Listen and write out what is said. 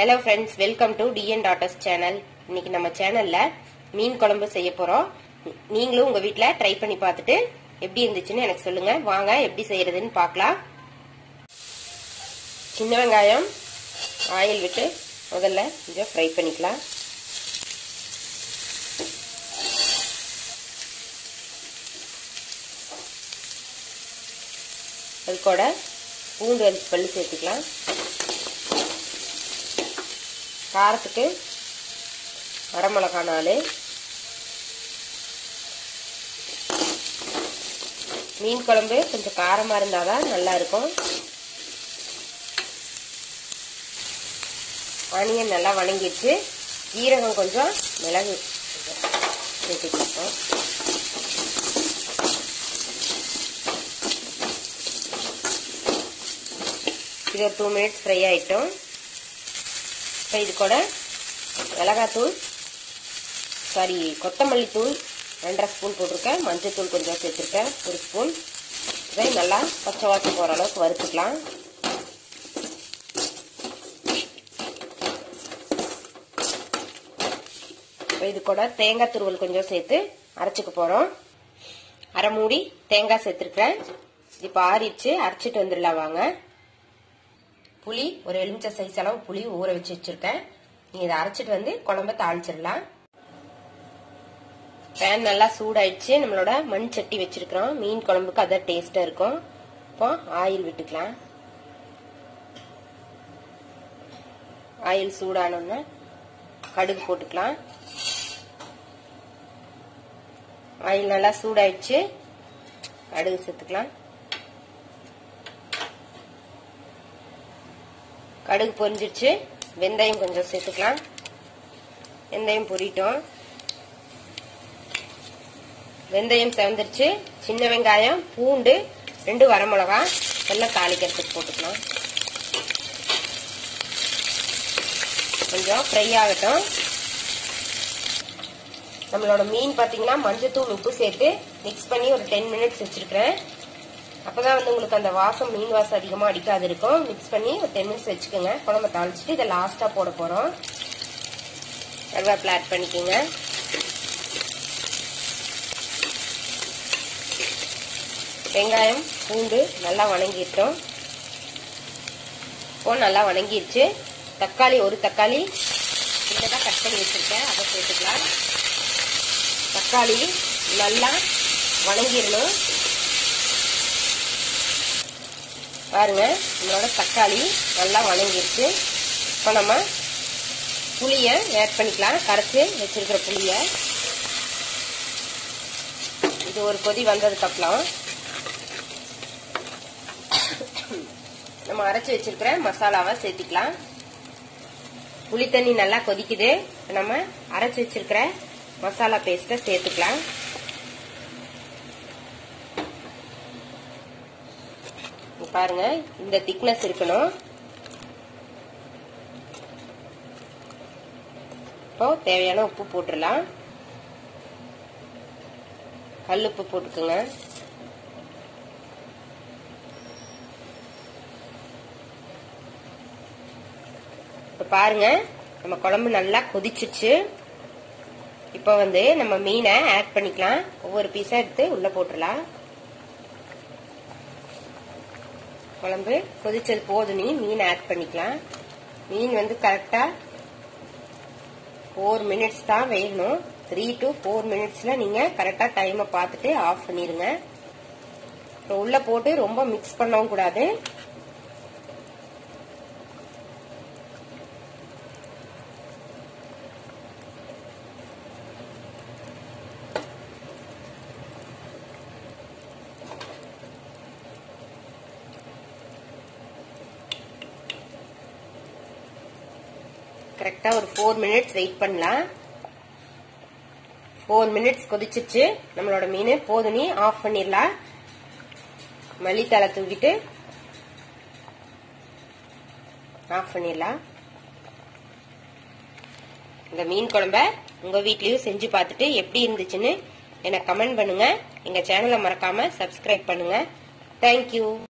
hello friends welcome to TN daughters channel இன்னைக்கு நம்ம சேனல்ல மீன் குழம்பு செய்ய போறோம் நீங்களும் உங்க வீட்ல ட்ரை பண்ணி பார்த்துட்டு எப்படி இருந்துச்சுன்னு எனக்கு சொல்லுங்க வாங்க எப்படி செய்யறதுன்னு பார்க்கலாம் சின்ன வெங்காயம் ஆயில் விட்டு முதல்ல கொஞ்சம் ஃப்ரை பண்ணிக்கலாம் அது கூட பூண்டு அரிசி பல்லு சேர்த்துக்கலாம் காரத்துக்கு வரமிளகா நாலு மீன் குழம்பு கொஞ்சம் காரமாக இருந்தால் தான் நல்லா இருக்கும் ஆனியன் நல்லா வணங்கிடுச்சு ஜீரகம் கொஞ்சம் மிளகு சேர்த்துக்கிட்டோம் இது ஒரு டூ மினிட்ஸ் ஃப்ரை ஆகிட்டோம் இப்போ இது கூட மிளகாத்தூள் சாரி கொத்தமல்லி தூள் ரெண்டரை ஸ்பூன் போட்டிருக்கேன் மஞ்சள் தூள் கொஞ்சம் சேர்த்துருக்கேன் ஒரு ஸ்பூன் இதை நல்லா பச்சை வாசம் போகிற அளவுக்கு வறுத்துக்கலாம் இப்போ இது கூட தேங்காய் துருவல் கொஞ்சம் சேர்த்து அரைச்சிக்க போகிறோம் அரை மூடி தேங்காய் சேர்த்துருக்கேன் இப்போ ஆறிடுச்சு அரைச்சிட்டு வந்துடலாம் வாங்க புளி ஒரு எலுமிச்சை சைஸ் அளவு புளி ஊற வச்சு வச்சிருக்கேன் நீங்க இதை அரைச்சிட்டு வந்து குழம்ப தாளிச்சிடலாம் பேன் நல்லா சூடாயிடுச்சு நம்மளோட மண் சட்டி வச்சிருக்கிறோம் மீன் குழம்புக்கு அதான் டேஸ்டா இருக்கும் இப்போ ஆயில் விட்டுக்கலாம் ஆயில் சூடானோன்னா கடுகு போட்டுக்கலாம் ஆயில் நல்லா சூடாயிடுச்சு கடுகு சேர்த்துக்கலாம் கடுகு பொரிஞ்சிருச்சு வெந்தயம் கொஞ்சம் சேர்த்துக்கலாம் வெந்தயம் பொரிட்டோம் வெந்தயம் செவந்துருச்சு சின்ன வெங்காயம் பூண்டு ரெண்டு வரமிளகா எல்லாம் தாளிக்கிறதுக்கு போட்டுக்கலாம் கொஞ்சம் ஃப்ரை ஆகட்டும் நம்மளோட மீன் பார்த்தீங்கன்னா மஞ்சத்தூள் உப்பு சேர்த்து மிக்ஸ் பண்ணி ஒரு டென் மினிட்ஸ் வச்சிருக்கிறேன் அப்பதான் வந்து உங்களுக்கு அந்த வாசம் மீன் வாசம் அதிகமா அடிக்காது இருக்கும் மிக்ஸ் பண்ணி ஒரு டென் மினிட்ஸ் வச்சுக்கோங்க குழம்ப தாளிச்சிட்டு இதை லாஸ்டா போட போறோம் கருவேப்பிலை ஆட் பண்ணிக்கோங்க வெங்காயம் பூண்டு நல்லா வணங்கிட்டோம் இப்போ நல்லா வணங்கிடுச்சு தக்காளி ஒரு தக்காளி சின்னதாக கட் பண்ணி வச்சிருக்கேன் அதை சேர்த்துக்கலாம் தக்காளி நல்லா வணங்கிடணும் பாருங்க நம்மளோட தக்காளி நல்லா வணங்கிருச்சு இப்போ நம்ம புளியை ஆட் பண்ணிக்கலாம் கரைச்சி வச்சிருக்கிற புளியை இது ஒரு கொதி வந்ததுக்கு அப்புறம் நம்ம அரைச்சி வச்சிருக்கிற மசாலாவை சேர்த்திக்கலாம் புளி தண்ணி நல்லா கொதிக்குது நம்ம அரைச்சி வச்சிருக்கிற மசாலா பேஸ்ட்டை சேர்த்துக்கலாம் பாருங்க இந்த திக்னஸ் இருக்கணும் இப்போ தேவையான உப்பு போட்டுடலாம் கல் உப்பு போட்டுக்கோங்க இப்போ பாருங்க நம்ம குழம்பு நல்லா கொதிச்சிச்சு இப்போ வந்து நம்ம மீனை ஆட் பண்ணிக்கலாம் ஒவ்வொரு பீஸா எடுத்து உள்ள போட்டுடலாம் குழம்பு கொதிச்சது போதும் நீ மீன் ஆட் பண்ணிக்கலாம் மீன் வந்து கரெக்டா ஃபோர் மினிட்ஸ் தான் வேகணும் த்ரீ டு ஃபோர் மினிட்ஸ்ல நீங்க கரெக்டா டைமை பார்த்துட்டு ஆஃப் பண்ணிருங்க உள்ள போட்டு ரொம்ப மிக்ஸ் பண்ணவும் கூடாது கரெக்டாக ஒரு ஃபோர் மினிட்ஸ் வெயிட் பண்ணலாம் ஃபோர் மினிட்ஸ் கொதிச்சிச்சு நம்மளோட மீன் போதும் நீ ஆஃப் பண்ணிடலாம் மல்லித்தலை தூக்கிட்டு ஆஃப் பண்ணிடலாம் இந்த மீன் குழம்ப உங்க வீட்லயும் செஞ்சு பார்த்துட்டு எப்படி இருந்துச்சுன்னு எனக்கு கமெண்ட் பண்ணுங்க எங்க சேனலை மறக்காம சப்ஸ்கிரைப் பண்ணுங்க தேங்க்யூ